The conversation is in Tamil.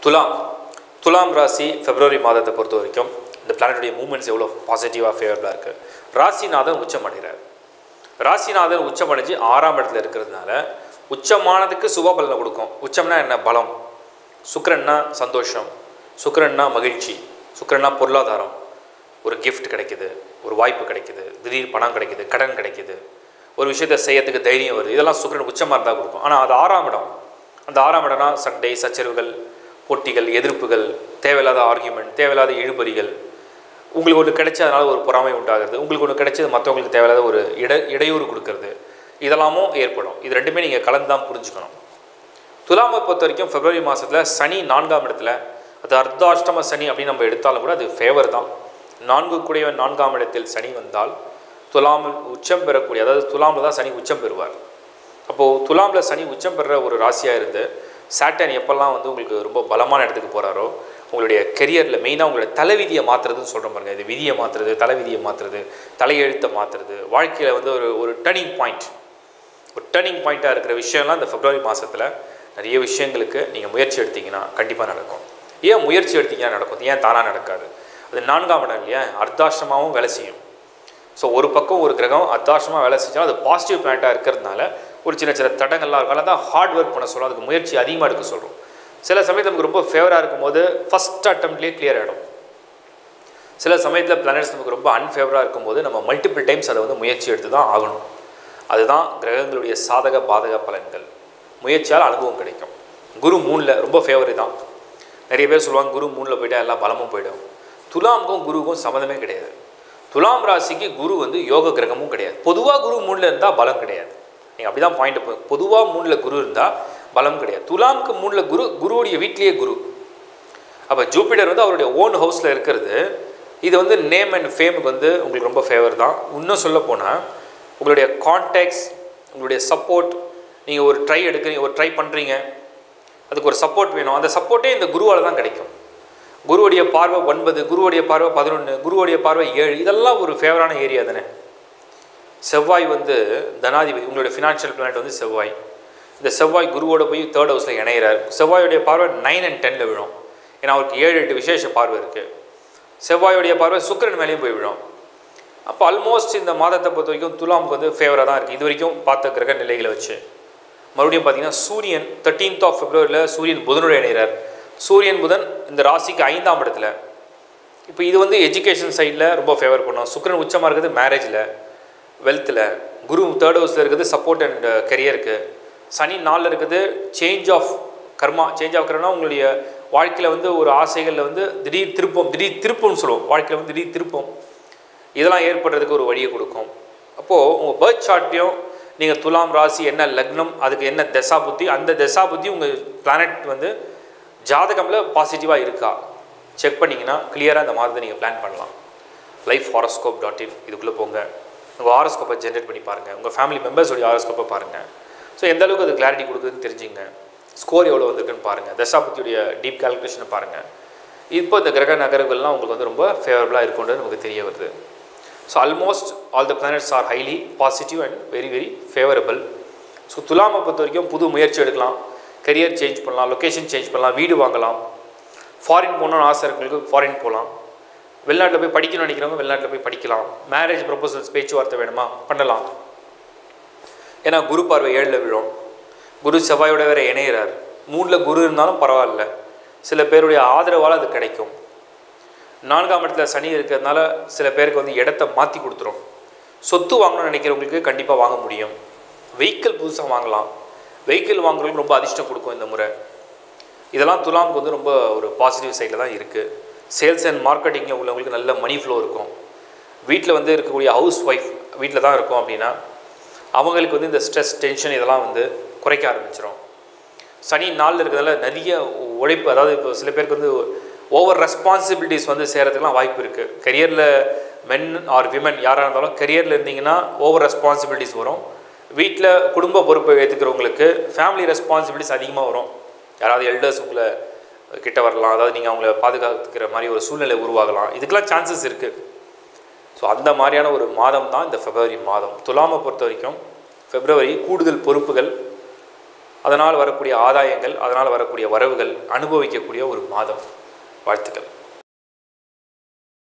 துலாம் துலாம் ராசி பிப்ரவரி மாதத்தை பொறுத்த வரைக்கும் இந்த பிளானட்டுடைய மூமெண்ட்ஸ் எவ்வளோ பாசிட்டிவாக ஃபேவரபுளாக இருக்குது ராசிநாதன் உச்சமடைகிறார் ராசிநாதன் உச்சமடைஞ்சு ஆறாம் இடத்துல இருக்கிறதுனால உச்சமானதுக்கு சுப பலனை கொடுக்கும் உச்சம்னா என்ன பலம் சுக்கிரன்னா சந்தோஷம் சுக்கிரன்னா மகிழ்ச்சி சுக்கிரன்னா பொருளாதாரம் ஒரு gift கிடைக்குது ஒரு வாய்ப்பு கிடைக்குது திடீர் பணம் கிடைக்குது கடன் கிடைக்குது ஒரு விஷயத்தை செய்யறதுக்கு தைரியம் வருது இதெல்லாம் சுக்கிரன் உச்சமாக இருந்தால் கொடுக்கும் ஆனால் அது ஆறாம் இடம் அந்த ஆறாம் இடம்னா சண்டை சச்சரவுகள் போட்டிகள் எதிர்ப்புகள் தேவையில்லாத ஆர்கியூமெண்ட் தேவையில்லாத இழுபறிகள் உங்களுக்கு ஒன்று கிடைச்ச அதனால் ஒரு பொறாமை உண்டாகிறது உங்களுக்கு ஒன்று கிடைச்சது மற்றவங்களுக்கு தேவையில்லாத ஒரு இட இடையூறு கொடுக்கறது இதெல்லாமும் ஏற்படும் இது ரெண்டுமே நீங்கள் கலந்து தான் புரிஞ்சுக்கணும் துலாமை பொறுத்த வரைக்கும் பிப்ரவரி மாதத்தில் சனி நான்காம் இடத்துல அது அர்த்தாஷ்டம சனி அப்படின்னு நம்ம எடுத்தாலும் கூட அது ஃபேவர் தான் நான்கு கூடியவன் நான்காம் இடத்தில் சனி வந்தால் துலாமில் உச்சம் பெறக்கூடிய அதாவது துலாமில் தான் சனி உச்சம் பெறுவார் அப்போது துலாமில் சனி உச்சம் பெறுற ஒரு ராசியாக இருந்து சாட்டன் எப்பெல்லாம் வந்து உங்களுக்கு ரொம்ப பலமான இடத்துக்கு போகிறாரோ உங்களுடைய கெரியரில் மெயினாக உங்களுடைய தலைவிதியை மாற்றுறதுன்னு சொல்கிறோம் பாருங்க இது விதியை மாற்றுறது தலைவிதியை மாற்றுறது தலையெழுத்தை மாற்றுறது வாழ்க்கையில் வந்து ஒரு ஒரு டர்னிங் பாயிண்ட் ஒரு டர்னிங் பாயிண்ட்டாக இருக்கிற விஷயம்லாம் இந்த பிப்ரவரி மாதத்தில் நிறைய விஷயங்களுக்கு நீங்கள் முயற்சி எடுத்தீங்கன்னா கண்டிப்பாக நடக்கும் ஏன் முயற்சி எடுத்தீங்கன்னா நடக்கும் ஏன் தானாக நடக்காது அது நான்காம் இடம் இல்லையா அர்த்தாஷ்டமாகவும் வேலை செய்யும் ஸோ ஒரு பக்கம் ஒரு கிரகம் அர்த்தாஷ்டமாக வேலை செஞ்சாலும் அது பாசிட்டிவ் பிளானட்டாக இருக்கிறதுனால ஒரு சின்ன சின்ன தடங்கள்லாம் இருக்கும் அதனால தான் ஹார்ட் ஒர்க் பண்ண சொல்கிறோம் அதுக்கு முயற்சி அதிகமாக எடுக்க சொல்கிறோம் சில சமயத்தில் நமக்கு ரொம்ப ஃபேவராக இருக்கும்போது ஃபஸ்ட் அட்டம்ப்ட்லேயே கிளியர் ஆகிடும் சில சமயத்தில் பிளானட்ஸ் நமக்கு ரொம்ப அன்ஃபேவராக இருக்கும்போது நம்ம மல்டிபிள் டைம்ஸ் அதை வந்து முயற்சி எடுத்து தான் ஆகணும் அதுதான் கிரகங்களுடைய சாதக பாதக பலன்கள் முயற்சியால் அனுபவம் கிடைக்கும் குரு மூணில் ரொம்ப ஃபேவரி தான் நிறைய பேர் சொல்லுவாங்க குரு மூணில் போயிட்டா எல்லாம் பலமும் போயிடும் துலாமுக்கும் குருவுக்கும் சம்மந்தமே கிடையாது துலாம் ராசிக்கு குரு வந்து யோக கிரகமும் கிடையாது பொதுவாக குரு மூணில் இருந்தால் பலம் கிடையாது நீங்கள் அப்படி தான் பாயிண்ட் பொதுவாக மூணில் குரு இருந்தால் பலம் கிடையாது துலாமுக்கு மூணில் குரு குருவுடைய வீட்லேயே குரு அப்போ ஜூபிட்டர் வந்து அவருடைய ஓன் ஹவுஸில் இருக்கிறது இது வந்து நேம் அண்ட் ஃபேமுக்கு வந்து உங்களுக்கு ரொம்ப ஃபேவர் தான் இன்னும் சொல்ல போனால் உங்களுடைய கான்டாக்ட்ஸ் உங்களுடைய சப்போர்ட் நீங்கள் ஒரு ட்ரை எடுக்கிறீங்க ஒரு ட்ரை பண்ணுறீங்க அதுக்கு ஒரு சப்போர்ட் வேணும் அந்த சப்போர்ட்டே இந்த குருவால் தான் கிடைக்கும் குருவுடைய பார்வை ஒன்பது குருவுடைய பார்வை பதினொன்று குருவுடைய பார்வை ஏழு இதெல்லாம் ஒரு ஃபேவரான ஏரியா தானே செவ்வாய் வந்து தனாதிபதி உங்களுடைய ஃபினான்ஷியல் பிளானட் வந்து செவ்வாய் இந்த செவ்வாய் குருவோட போய் தேர்ட் ஹவுஸில் இணையிறார் செவ்வாயுடைய பார்வை நைன் அண்ட் டென்னில் விழும் ஏன்னா அவருக்கு ஏழு எட்டு விசேஷ பார்வை இருக்குது செவ்வாயுடைய பார்வை சுக்கிரன் மேலேயும் போய் விழும் அப்போ ஆல்மோஸ்ட் இந்த மாதத்தை பொறுத்த வரைக்கும் துலாமுக்கு வந்து ஃபேவராக தான் இருக்குது இது வரைக்கும் பார்த்த கிரக நிலைகளை வச்சு மறுபடியும் பார்த்தீங்கன்னா சூரியன் தேர்ட்டீன்த் ஆஃப் பிப்ரவரியில் சூரியன் புதனுடைய இணைகிறார் சூரியன் புதன் இந்த ராசிக்கு ஐந்தாம் இடத்துல இப்போ இது வந்து எஜுகேஷன் சைடில் ரொம்ப ஃபேவர் பண்ணும் சுக்கிரன் உச்சமாக இருக்குது மேரேஜில் வெல்த்தில் குரு தேர்ட் ஹவுஸில் இருக்குது சப்போர்ட் அண்ட் கெரியருக்கு சனி நாளில் இருக்குது change of karma change of karma உங்களுடைய வாழ்க்கையில் வந்து ஒரு ஆசைகளில் வந்து திடீர் திருப்பம் திடீர் திருப்பம்னு சொல்லுவோம் வாழ்க்கையில் வந்து திடீர் திருப்பம் இதெல்லாம் ஏற்படுறதுக்கு ஒரு வழியை கொடுக்கும் அப்போது உங்கள் பர்த் சார்ட்டையும் நீங்கள் துலாம் ராசி என்ன லக்னம் அதுக்கு என்ன தசா புத்தி அந்த தசா புத்தி உங்கள் பிளானட் வந்து ஜாதகமில் பாசிட்டிவாக இருக்கா செக் பண்ணிங்கன்னா கிளியராக இந்த மாதத்தை நீங்கள் பிளான் பண்ணலாம் லைஃப் ஹாரோஸ்கோப் டாட் இன் இதுக்குள்ளே போங்க உங்கள் ஹாரோஸ்கோப்பை ஜென்ரேட் பண்ணி பாருங்கள் உங்கள் ஃபேமிலி மெம்பர்ஸோடைய ஹாரோஸ்கோப்பை பாருங்கள் ஸோ எந்த அளவுக்கு அது கிளாரிட்டி கொடுக்குதுன்னு தெரிஞ்சுங்க ஸ்கோர் எவ்வளோ வந்திருக்குன்னு பாருங்கள் தசாபுத்தியுடைய டீப் கால்குலேஷனை பாருங்கள் இப்போ இந்த கிரக நகரங்கள்லாம் உங்களுக்கு வந்து ரொம்ப ஃபேவரபுளாக இருக்குன்றது நமக்கு தெரிய வருது so almost all the planets are highly positive and very very favourable so துலாமை பொறுத்த வரைக்கும் புது முயற்சி எடுக்கலாம் கெரியர் சேஞ்ச் பண்ணலாம் லொக்கேஷன் சேஞ்ச் பண்ணலாம் வீடு வாங்கலாம் ஃபாரின் போகணும்னு ஆசை இருக்கிறவங்களுக்கு ஃபாரின் போகலாம் வெளிநாட்டில் போய் படிக்கணும்னு நினைக்கிறவங்க வெளிநாட்டில் போய் படிக்கலாம் மேரேஜ் ப்ரொபோசல்ஸ் பேச்சுவார்த்தை வேணுமா பண்ணலாம் ஏன்னா குரு பார்வை ஏழில் விழும் குரு செவ்வாயோட வேற இணையிறார் மூணில் குரு இருந்தாலும் பரவாயில்ல சில பேருடைய ஆதரவால் அது கிடைக்கும் நான்காம் இடத்துல சனி இருக்கிறதுனால சில பேருக்கு வந்து இடத்த மாற்றி கொடுத்துரும் சொத்து வாங்கணும்னு நினைக்கிறவங்களுக்கு கண்டிப்பாக வாங்க முடியும் வெஹிக்கிள் புதுசாக வாங்கலாம் வெஹிக்கிள் வாங்குறவங்களுக்கு ரொம்ப அதிர்ஷ்டம் கொடுக்கும் இந்த முறை இதெல்லாம் துலாமுக்கு வந்து ரொம்ப ஒரு பாசிட்டிவ் சைடில் தான் இருக்குது சேல்ஸ் அண்ட் மார்க்கெட்டிங்கில் உள்ளவங்களுக்கு நல்ல மணி ஃப்ளோ இருக்கும் வீட்டில் வந்து இருக்கக்கூடிய ஹவுஸ் ஒய்ஃப் வீட்டில் தான் இருக்கும் அப்படின்னா அவங்களுக்கு வந்து இந்த ஸ்ட்ரெஸ் டென்ஷன் இதெல்லாம் வந்து குறைக்க ஆரம்பிச்சிடும் சனி நாளில் இருக்கிறதால நிறைய உழைப்பு அதாவது இப்போ சில பேருக்கு வந்து ஓவர் ரெஸ்பான்சிபிலிட்டிஸ் வந்து செய்கிறதுக்குலாம் வாய்ப்பு இருக்குது கெரியரில் மென் ஆர் விமன் யாராக இருந்தாலும் கெரியரில் இருந்தீங்கன்னா ஓவர் ரெஸ்பான்சிபிலிட்டிஸ் வரும் வீட்டில் குடும்ப பொறுப்பை ஏற்றுக்கிறவங்களுக்கு ஃபேமிலி ரெஸ்பான்சிபிலிட்டிஸ் அதிகமாக வரும் யாராவது எல்டர்ஸ் உங்களை கிட்ட வரலாம் அதாவது நீங்கள் அவங்கள பாதுகாத்துக்கிற மாதிரி ஒரு சூழ்நிலை உருவாகலாம் இதுக்கெல்லாம் சான்சஸ் இருக்குது ஸோ அந்த மாதிரியான ஒரு மாதம் தான் இந்த ஃபெப்ரவரி மாதம் துலாமை பொறுத்த வரைக்கும் ஃபெப்ரவரி கூடுதல் பொறுப்புகள் அதனால் வரக்கூடிய ஆதாயங்கள் அதனால் வரக்கூடிய வரவுகள் அனுபவிக்கக்கூடிய ஒரு மாதம் வாழ்த்துக்கள்